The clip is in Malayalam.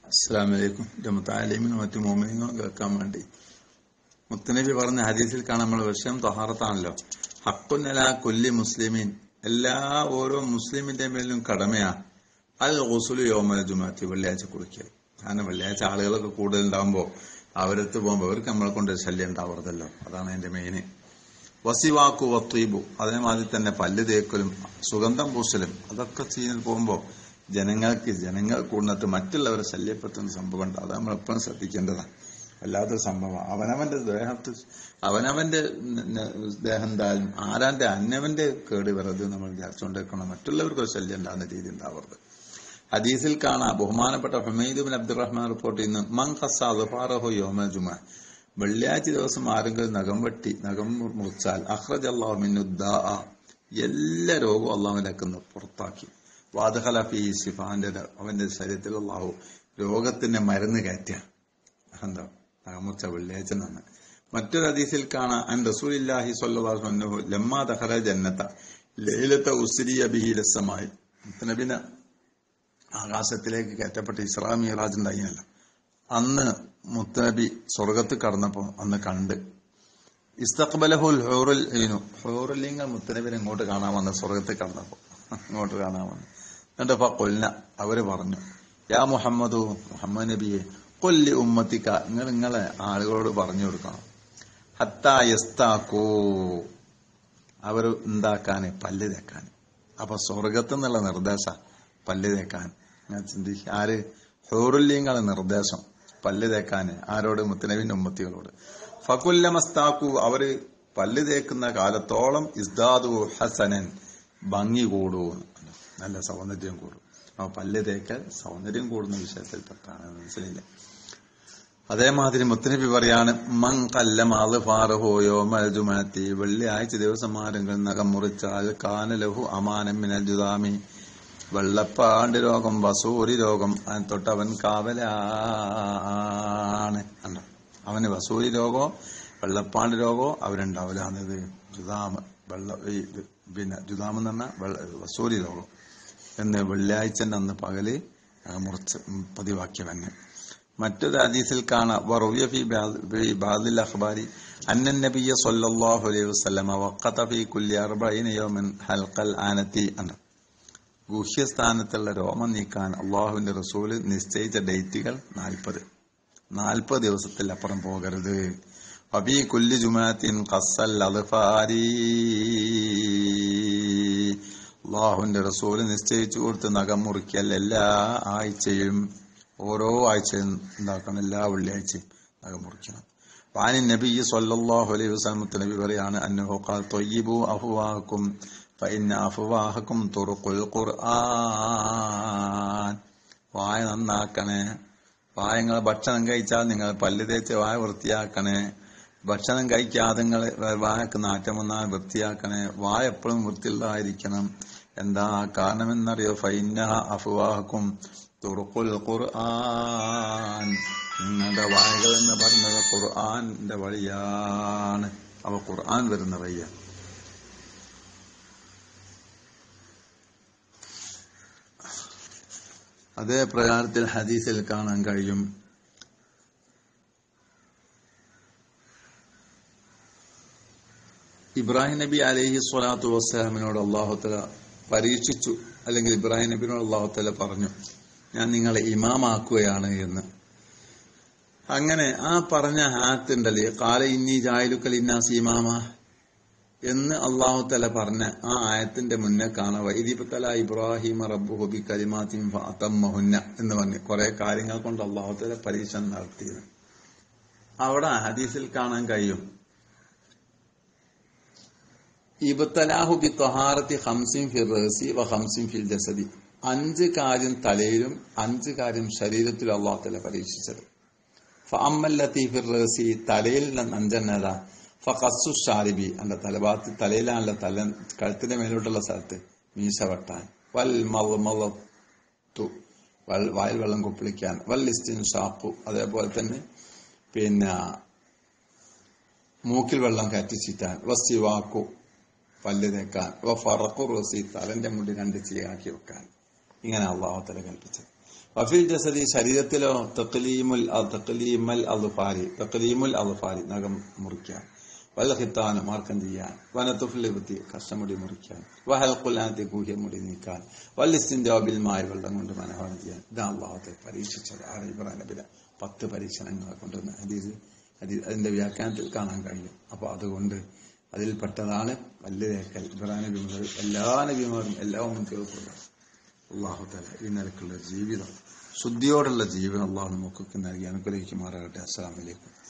അസ്സാം വലൈക്കും ജമുത്താലിമിനും മറ്റു മോമിനും കേൾക്കാൻ വേണ്ടി മുത്തനബി പറഞ്ഞ ഹദീസിൽ കാണാൻ നമ്മൾ വിഷയം തൊഹാറത്താണല്ലോ ഹക്കുനല കൊല്ലി മുസ്ലിമീൻ എല്ലാ ഓരോ മുസ്ലിമിന്റെ മേലും കടമയാ അൽ ഗുസുലു യോമല ജുമാത്തി വെള്ളിയാഴ്ച കുളിക്കുക കാരണം വെള്ളിയാഴ്ച ആളുകളൊക്കെ കൂടുതൽ ഉണ്ടാകുമ്പോൾ അവരത്ത് പോകുമ്പോൾ അവർക്ക് നമ്മളെ കൊണ്ട് ഒരു ശല്യം ഉണ്ടാവരുതല്ലോ അതാണ് എന്റെ മെയിന് വസിവാക്കു വത്തീബു അതേമാതിരി തന്നെ പല്ല് തേക്കലും സുഗന്ധം പൂശലും അതൊക്കെ ചെയ്യുന്ന പോകുമ്പോൾ ജനങ്ങൾക്ക് ജനങ്ങൾ കൂടുന്നിട്ട് മറ്റുള്ളവരെ ശല്യപ്പെടുത്തുന്ന സംഭവം ഉണ്ട് അത് നമ്മൾ എപ്പോഴും ശ്രദ്ധിക്കേണ്ടതാണ് അല്ലാത്ത സംഭവം അവനവന്റെ ദേഹത്ത് അവനവന്റെ ന- ന- ദേഹം എന്തായാലും ആരാന്റെ അന്നവന്റെ കേട് വരത് നമ്മൾ വിചാരിച്ചുകൊണ്ടിരിക്കണം മറ്റുള്ളവർക്ക് ഒരു ശല്യം ഉണ്ടാകുന്ന രീതി ഉണ്ടാവരുത് ഹദീസിൽ കാണാം ബഹുമാനപ്പെട്ട ഹുമൈദ് ബിൻ അബ്ദുറഹ്മാൻ റിപ്പോർട്ട് ചെയ്യുന്നു മൻ ഖസാഹോ യോമ ജുമ വെള്ളിയാഴ്ച ദിവസം ആരെങ്കിലും നഖം വെട്ടി നഖം മുറിച്ചാൽ അഹ്റജ് അള്ളാഹു മിന്നുദ്ദാ എല്ലാ രോഗവും അള്ളാഹുവിലേക്കുന്ന പുറത്താക്കി വാദഹല ഫി സിഫാന്റെ അവന്റെ ശരീരത്തിൽ അള്ളാഹു രോഗത്തിന്റെ മരുന്ന് കയറ്റുക എന്താ നഖമുറിച്ച വെള്ളിയാഴ്ച നന്ന് മറ്റൊരു ഹദീസിൽ കാണാം അൻ റസൂലില്ലാഹി സ്വല്ലല്ലാഹു അൻഹു ലമ്മാ ദഖല ജന്നത ലൈലത ഉസ്രിയ ബിഹി ലസമായി നബിന ആകാശത്തിലേക്ക് കയറ്റപ്പെട്ട ഇസ്രാ മീറാജ് ഉണ്ടായിനല്ലോ അന്ന് മുത്തനബി സ്വർഗത്ത് കടന്നപ്പോ അന്ന് കണ്ട് ഇസ്തഖ്ബലഹുൽ ഹൂറുൽ ഈനു ഹൂറുലിങ്ങൾ മുത്തനബിനെ ഇങ്ങോട്ട് കാണാൻ വന്ന് സ്വർഗത്ത് കടന്നപ്പോ ഇങ്ങോട്ട് കാണാൻ വന്നു എന്നിട്ട് അപ്പൊ കൊല്ല അവര് പറഞ്ഞു യാ മുഹമ്മദു മുഹമ്മദ് നബിയെ കൊല്ലി ഉമ്മത്തിക്ക നിങ്ങൾ നിങ്ങളെ ആളുകളോട് പറഞ്ഞു കൊടുക്കണം ഹത്താ യസ്താക്കൂ അവർ ഉണ്ടാക്കാന് പല്ല് തേക്കാൻ അപ്പൊ സ്വർഗത്ത് നിന്നുള്ള നിർദ്ദേശ പല്ല് തേക്കാൻ ഞാൻ ചിന്തിക്കുക ആര് ഹോറുല്യങ്ങളെ നിർദ്ദേശം പല്ല് തേക്കാൻ ആരോട് മുത്തനബിന്റെ ഉമ്മത്തികളോട് ഫകുല്ലമസ്താക്കു അവര് പല്ല് തേക്കുന്ന കാലത്തോളം ഇസ്ദാദു ഹസനൻ ഭംഗി കൂടും നല്ല സൗന്ദര്യം കൂടും അപ്പൊ പല്ല് തേക്കൽ സൗന്ദര്യം കൂടുന്ന വിഷയത്തിൽപ്പെട്ടാണ് മനസ്സിലില്ല അതേമാതിരി മുത്തനബി പറയാണ് മൻ കല്ലമാത് ഫാറഹോയോ മൽജുമാത്തി വെള്ളിയാഴ്ച ദിവസം ആരെങ്കിലും നഖം മുറിച്ചാൽ കാനലഹു അമാനം മിനൽ ജുദാമി വെള്ളപ്പാണ്ട് രോഗം വസൂരി രോഗം അതിന് തൊട്ട് അവൻ കാവലാണ് കണ്ടോ അവന് വസൂരി രോഗോ വെള്ളപ്പാണ്ട് രോഗോ അവരുണ്ടാവില്ലാന്നത് ജുദാമ് വെള്ള ഈ ഇത് പിന്നെ ജുദാം എന്ന് പറഞ്ഞാൽ വെള്ള വസൂരി രോഗം എന്ന് വെള്ളിയാഴ്ചന്റെ അന്ന് പകല് നഖം മുറിച്ച് പതിവാക്കിയവന് മറ്റൊരു ഹദീസിൽ കാണാം വറുവിയ ഫി ബാദ്- ഫി ബാദിൽ അഖ്ബാരി അന്ന നബിയ സല്ലല്ലാഹു അലൈഹി വസല്ലമ വഖത ഫി കുല്ലി അർബഈന യൗമൻ ഹൽഖൽ ആനത്തി അന്ന് ഗുഹ്യസ്ഥാനത്തുള്ള രോമം നീക്കാൻ അള്ളാഹുവിന്റെ റസൂല് നിശ്ചയിച്ച ഡേറ്റുകൾ നാൽപ്പത് നാൽപ്പത് ദിവസത്തിൽ അപ്പുറം പോകരുത് അബി കുല്ലി ജുമാത്തിൻ ഖസ്സൽ അദ്ഫാരി അള്ളാഹുവിന്റെ റസൂല് നിശ്ചയിച്ചു കൊടുത്ത് നഖം മുറിക്കൽ എല്ലാ ആഴ്ചയും ഓരോ ആഴ്ചയും എന്താക്കണം എല്ലാ വെള്ളിയാഴ്ചയും നഖം മുറിക്കണം വാനി നബി സല്ലല്ലാഹു അലൈഹി വസല്ലം നബി പറയാണ് അന്നഹു ഖാൽ ത്വയ്യിബു അഫ്വാഹക്കും ഫഇന്ന അഫ്വാഹക്കും തുറുഖുൽ ഖുർആൻ വായ നന്നാക്കണേ വായ നിങ്ങൾ ഭക്ഷണം കഴിച്ചാൽ നിങ്ങൾ പല്ല് തേച്ച് വായ വൃത്തിയാക്കണേ ഭക്ഷണം കഴിക്കാതെ നിങ്ങൾ വായക്ക് നാറ്റം വന്നാൽ വൃത്തിയാക്കണേ വായ എപ്പോഴും വൃത്തിയുള്ളതായിരിക്കണം എന്താ കാരണമെന്നറിയോ ഫൈന അഫ്വാഹക്കും തുറുഖുൽ ഖുർആൻ നിങ്ങളുടെ വായകൾ എന്ന് പറയുന്നത് ഖുർആന്റെ വഴിയാണ് അവ ഖുർആൻ വരുന്ന വഴിയാണ് അതേ പ്രകാരത്തിൽ ഹദീസിൽ കാണാൻ കഴിയും ഇബ്രാഹിം നബി അലൈഹി സ്വലാത്തു വസ്സലാമിനോട് അള്ളാഹുത്തല പരീക്ഷിച്ചു അല്ലെങ്കിൽ ഇബ്രാഹിം നബിനോട് അള്ളാഹുത്തല പറഞ്ഞു ഞാൻ നിങ്ങളെ ഇമാമാക്കുകയാണ് എന്ന് അങ്ങനെ ആ പറഞ്ഞ ഹാത്തുണ്ടല്ലേ കാല ഇന്നി ജായലുക്കൽ ഇന്നാസ് ഇമാമ എന്ന് അള്ളാഹു തല പറഞ്ഞ ആ ആയത്തിന്റെ മുന്നേ കാണാം വൈദിപത്തല ഇബ്രാഹിം റബ്ബു ബി കലിമാത്തിൻ ഫഅതമ്മഹുന്ന എന്ന് പറഞ്ഞ് കുറെ കാര്യങ്ങൾ കൊണ്ട് അള്ളാഹു തല പരീക്ഷണം നടത്തിയത് അവിടെ ഹദീസിൽ കാണാൻ കഴിയും ഇബത്തലാഹു ബി തൊഹാറത്തി ഹംസിൻ ഫിൽ റഹസി വ ഹംസിൻ ഫിൽ ജസദി അഞ്ച് കാര്യം തലയിലും അഞ്ച് കാര്യം ശരീരത്തിലും അള്ളാഹു തല പരീക്ഷിച്ചത് ഫഅമ്മല്ലത്തി ഫിർ റഹസി തലയിൽ നിന്ന് അഞ്ചെണ്ണതാ ഫഖസ്സു ഷാരിബി അന്റെ തലഭാഗത്ത് തലയിലാണല്ലോ തല കഴുത്തിന്റെ മേലോട്ടുള്ള സ്ഥലത്ത് മീശ വെട്ടാൻ വൽ മളത്തു വൽ വായിൽ വെള്ളം കുപ്പിളിക്കാൻ വൽ ഇസ്റ്റിൻ ഷാപ്പു അതേപോലെ തന്നെ പിന്നെ മൂക്കിൽ വെള്ളം കയറ്റി ചീറ്റാൻ വസിവാക്കു പല്ല് തേക്കാൻ വ ഫറഖു റസി തലന്റെ മുടി രണ്ട് ചീയാക്കി വെക്കാൻ ഇങ്ങനെ അള്ളാഹു തല കൽപ്പിച്ചത് വഫിൽ ജസദി ശരീരത്തിലോ തക്ലീമുൽ തക്ലീമൽ അൽഫാരി തക്ലീമുൽ അൽഫാരി നഖം മുറിക്കാൻ വല്ല ഹിത്താന് മാർക്കം ചെയ്യാൻ വനത്തുഫിലിപത്തി കഷ്ടമുടി മുറിക്കാൻ വഹൽക്കുലാനത്തെ കൂഹ്യ മുടി നീക്കാൻ വല്ലിസ്തിന്റെ മായ വെള്ളം കൊണ്ട് മനോഹരം ചെയ്യാൻ ഇതാ അള്ളാഹത്തെ പരീക്ഷിച്ചത് ആറ് ഇബ്രാഹിം നബിയുടെ പത്ത് പരീക്ഷണങ്ങളെ കൊണ്ടുവന്ന് ഹദീസ് ഹദീസ് അതിന്റെ വ്യാഖ്യാനത്തിൽ കാണാൻ കഴിയും അപ്പൊ അതുകൊണ്ട് അതിൽപ്പെട്ടതാണ് പല്ല് തേക്കൽ ഇബ്രാഹിം നബി മുതൽ എല്ലാ നബിമാരും എല്ലാ ഉമ്മത്തികൾക്കുള്ള അള്ളാഹുത്തല ഈ നിലക്കുള്ള ജീവിതം ശുദ്ധിയോടുള്ള ജീവിതം അള്ളാഹു നമുക്കൊക്കെ നൽകി അനുഗ്രഹിക്കുമാറാകട്ടെ അസ്സാം വലൈക്കും